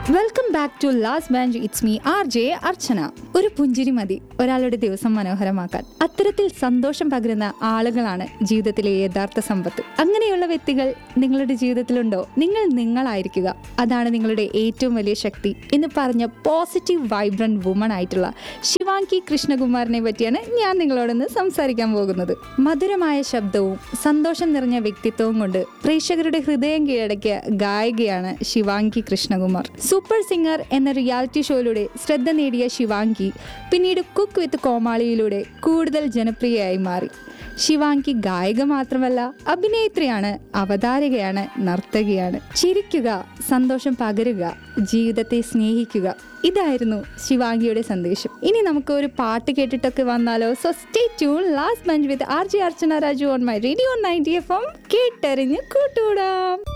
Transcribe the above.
welcome back to last bench it's me R J Archana ഒരു പുഞ്ചിരി മതി ഒരാളുടെ ദിവസം മനോഹരമാക്കാൻ അത്തരത്തിൽ സന്തോഷം പകരുന്ന ആളുകളാണ് ജീവിതത്തിലെ യഥാർത്ഥ സമ്പത്ത് അങ്ങനെയുള്ള വ്യക്തികൾ നിങ്ങളുടെ ജീവിതത്തിലുണ്ടോ നിങ്ങൾ നിങ്ങളായിരിക്കുക അതാണ് നിങ്ങളുടെ ഏറ്റവും വലിയ ശക്തി എന്ന് പറഞ്ഞ പോസിറ്റീവ് വൈബ്രന്റ് വുമൺ ആയിട്ടുള്ള ശിവാങ്കി കൃഷ്ണകുമാറിനെ പറ്റിയാണ് ഞാൻ നിങ്ങളോടൊന്ന് സംസാരിക്കാൻ പോകുന്നത് മധുരമായ ശബ്ദവും സന്തോഷം നിറഞ്ഞ വ്യക്തിത്വവും കൊണ്ട് പ്രേക്ഷകരുടെ ഹൃദയം കീഴടക്കിയ ഗായികയാണ് ശിവാങ്കി കൃഷ്ണകുമാർ സൂപ്പർ സിംഗർ എന്ന റിയാലിറ്റി ഷോയിലൂടെ ശ്രദ്ധ നേടിയ ശിവാങ്കി പിന്നീട് കുക്ക് വിത്ത് കോമാളിയിലൂടെ കൂടുതൽ ജനപ്രിയയായി മാറി ശിവാങ്കി ഗായിക മാത്രമല്ല അഭിനേത്രിയാണ് അവതാരകയാണ് നർത്തകിയാണ് ചിരിക്കുക സന്തോഷം പകരുക ജീവിതത്തെ സ്നേഹിക്കുക ഇതായിരുന്നു ശിവാംഗിയുടെ സന്ദേശം ഇനി നമുക്ക് ഒരു പാട്ട് കേട്ടിട്ടൊക്കെ വന്നാലോ so stay tune last bench with R J Archana Raju on my radio ninety F M കേട്ടറിഞ്ഞ് കൂട്ടുകൂടാം